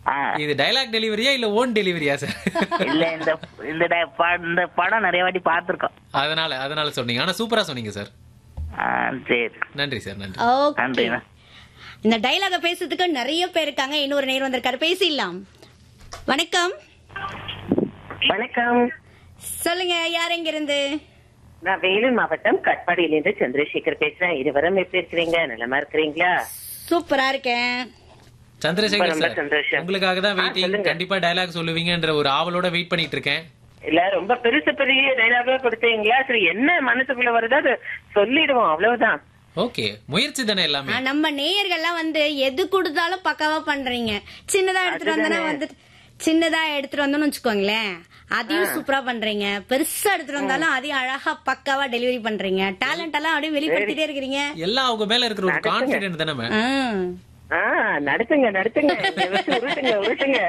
ஆ, இது டைலாக் டெலிவரியா இல்ல ஓன் டெலிவரியா சார் இல்ல இந்த இந்த ட- ப- இந்த படம் நிறைய வாட்டி பார்த்திருக்கோம் அதனால அதனால சொன்னீங்க ஆனா சூப்பரா சொன்னீங்க சார் ஆ, சரி நன்றி சார் நன்றி ஓகே நன்றிண்ணா இந்த டைலாக பேசுறதுக்கு நிறைய பேர் இருக்காங்க இன்னொரு நேரம் வந்திருக்காரு பேசிடலாம் வணக்கம் வணக்கம் சொல்லுங்க யார் எங்க இருந்து நான் வேலூர் மாவட்டம் கட்பாடியிலிருந்து சந்திரசேகர் பேசுறேன் இருவரும் எப்படி இருக்கிறீங்க நலமா இருக்கிறீங்களா சூப்பரா இருக்கேன் சந்திரசேகர் ரொம்ப சார் சந்தோஷம். உங்களுக்காக தான் ஆ, வெயிட்டிங் சொல்லுங்க. கண்டிப்பா டைலாக் சொல்லுவீங்கன்ற ஒரு ஆவலோட வெயிட் பண்ணிட்டு இருக்கேன் இல்ல ரொம்ப பெருசு பெரிய டைலாகா கொடுத்தீங்களா சரி என்ன மனசுக்குள்ள வருதோ அது சொல்லிடுவோம் அவ்வளவுதான் ஓகே முயற்சி தானே எல்லாமே ஆ, நம்ம நேயர்கள்லாம் வந்து எது கொடுத்தாலும் பக்காவா பண்றீங்க சின்னதா எடுத்துட்டு வந்தனா வந்து சின்னதா எடுத்துட்டு வந்தோம்னு வச்சுக்கோங்களேன் அதையும் சூப்பரா பண்றீங்க பெருசா எடுத்துட்டு வந்தாலும் அதையும் அழகா பக்காவா டெலிவரி பண்றீங்க டேலண்ட் எல்லாம் அப்படியே வெளிப்படுத்திட்டே இருக்கிறீங்க எல்லாம் அவங்க மேல இருக்கிற ஒரு கான்பிடென்ட் தானே மேம் ஆ. ஆ நடத்துங்க நடத்துங்க இதை வச்சு உருட்டுங்க உருட்டுங்க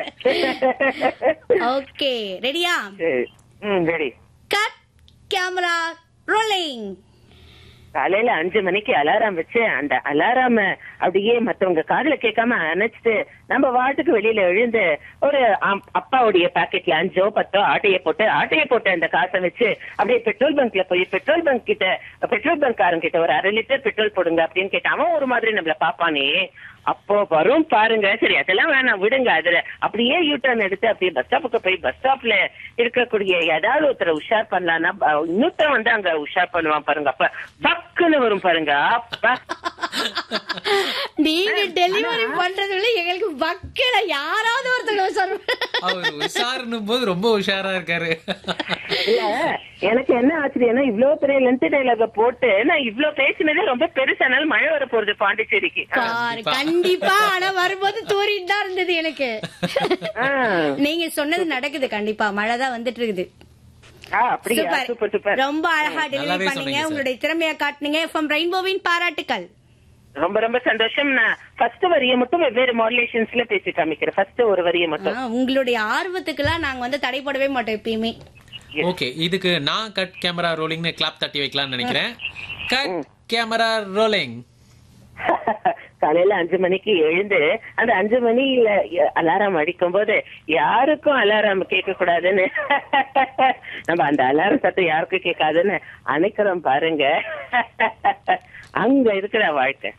ஓகே ரெடியா சரி. ம் சரி கட் கேமரா ரோலிங் காலையில அஞ்சு மணிக்கு அலாரம் வச்சு அந்த அலாராம அப்படியே மத்தவங்க காதுல கேட்காம அணைச்சிட்டு நம்ம வாட்டுக்கு வெளியில எழுந்து ஒரு அம்- அப்பாவுடைய பாக்கெட்ல அஞ்சோ பத்தோ ஆட்டைய போட்டு ஆட்டைய போட்டு அந்த காசை வச்சு அப்படியே பெட்ரோல் பங்க்ல போய் பெட்ரோல் பங்க் கிட்ட பெட்ரோல் பங்க் காரங்க கிட்ட ஒரு அரை லிட்டர் பெட்ரோல் போடுங்க அப்படின்னு கேட்டு அவன் ஒரு மாதிரி நம்மள பாப்பானே அப்போ வரும் பாருங்க சரி அதெல்லாம் வேணாம் விடுங்க அதுல அப்படியே யூ டர்ன் எடுத்து அப்படியே பஸ் ஸ்டாப்புக்கு போய் பஸ் ஸ்டாப்ல இருக்கக்கூடிய ஏதாவது ஒருத்தரை உஷார் பண்ணலாம்னா ப- இன்னொருத்தன் வந்து அங்க உஷார் பண்ணுவான் பாருங்க அப்ப பக்குன்னு வரும் பாருங்க அப்பா நீங்க டெலிவரி பண்றதுல எங்களுக்கு பக்கல யாராவது ஒருத்தர் சொல்லுங்க அவர் உஷாருன்னும் போது ரொம்ப உஷாரா இருக்காரு இல்ல எனக்கு என்ன ஆச்சரியம்னா இவ்வளவு பெரிய லென்த் டைலாக போட்டு நான் இவ்வளவு பேசினதே ரொம்ப பெருசானால மழை வர போறது பாண்டிச்சேரிக்கு பாரு, கண்டிப்பா ஆனா வரும்போது தூரிட்டு தான் இருந்தது எனக்கு ஆ. நீங்க சொன்னது நடக்குது கண்டிப்பா மழை தான் வந்துட்டு இருக்குது ஆ, அப்படியா சூப்பர் சூப்பர் ரொம்ப அழகா டெலிவரி நல்லாவே பண்ணீங்க சொன்னீங்க, சார். உங்களுடைய திறமையை காட்டுனீங்க எஃப்எம் ரெயின்போவின் பாராட்டுக்கள் ரொம்ப ரொம்ப சந்தோஷம் நான் ஃபர்ஸ்ட் வரியை மட்டும் வெவ்வேறு மாடுலேஷன்ஸ்ல பேசி காமிக்கிறேன் ஃபர்ஸ்ட் ஒரு வரியை மட்டும் ஆ, உங்களுடைய ஆர்வத்துக்குலாம் நாங்க வந்து தடைப்படவே மாட்டோம் எப்பயுமே ஓகே இதுக்கு நான் கட் கேமரா ரோலிங்னு கிளாப் தட்டி வைக்கலாம்னு நினைக்கிறேன் கட் கேமரா ரோலிங் காலையில அஞ்சு மணிக்கு எழுந்து அந்த அஞ்சு மணியில அலாரம் அடிக்கும் போது யாருக்கும் அலாரம் கேட்க கூடாதுன்னு நம்ம அந்த அலாரம் சத்தம் யாருக்கும் கேட்காதுன்னு அணைக்கிறோம் பாருங்க அங்க இருக்கிற வாழ்க்கை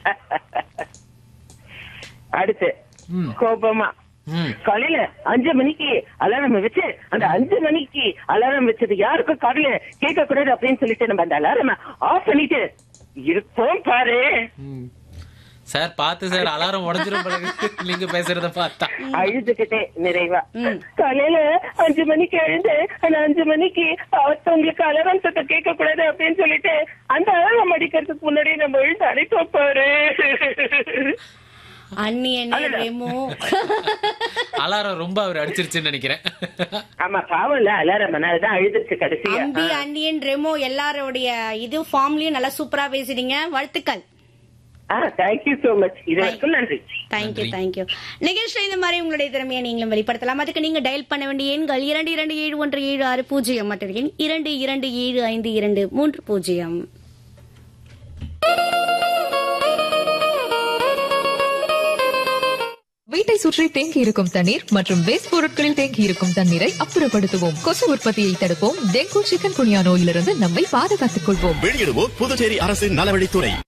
அடுத்து ம். கோபமா ம் காலையில அஞ்சு மணிக்கு அலாரம் வச்சு அந்த அஞ்சு மணிக்கு அலாரம் வச்சது யாருக்கும் காலையில கேட்க கூடாது அப்படின்னு சொல்லிட்டு நம்ம அந்த அலாரம் ஆஃப் பண்ணிட்டு இருப்போம் பாரு ம். சார் பார்த்து சார் அலாரம் உடஞ்சிரும் பிறகு நீங்க பேசுறத பார்த்தா அழுதுகிட்டே நிறைவா காலையில அஞ்சு மணிக்கு எழுந்து அந்த அஞ்சு மணிக்கு அவங்களுக்கு அலாரம் சத்தம் கேட்க கூடாது அப்படின்னு சொல்லிட்டு அந்த அலாரம் அடிக்கிறதுக்கு முன்னாடி நம்ம எழுந்து அழைப்போம் பாரு அண்ணி என்ன ரெமோ அலாரம் ரொம்ப அவர் அடிச்சிருச்சுன்னு நினைக்கிறேன் ஆமா பாவம் இல்ல அலாரம் அதனாலதான் அழுதுச்சு கடைசியா அம்பி அண்ணியன் ரெமோ எல்லாரோடைய இது ஃபார்ம்லயும் நல்லா சூப்பரா பேசுறீங்க வாழ்த்துக்கள் ஆ தேங்க்யூ சோ மச் இது வரைக்கும் நன்றி தேங்க்யூ தேங்க்யூ நிகழ்ச்சியில் இந்த மாதிரி உங்களுடைய திறமையை நீங்களும் வெளிப்படுத்தலாம் அதுக்கு நீங்க டயல் பண்ண வேண்டிய எண்கள் இரண்டு இரண்டு ஏழு ஒன்று ஏழு ஆறு பூஜ்ஜியம் மற்ற எண் இரண்டு இரண்டு ஏழு ஐந்து இரண்டு மூன்று பூஜ்ஜியம் வீட்டை சுற்றி தேங்கி இருக்கும் தண்ணீர் மற்றும் வேஸ்ட் பொருட்களில் தேங்கி இருக்கும் தண்ணீரை அப்புறப்படுத்துவோம் கொசு உற்பத்தியை தடுப்போம் டெங்கு சிக்கன் குனியா நோயிலிருந்து நம்மை பாதுகாத்துக் கொள்வோம் வெளியிடுவோர் புதுச்சேரி அரசின் நலவழித்துறை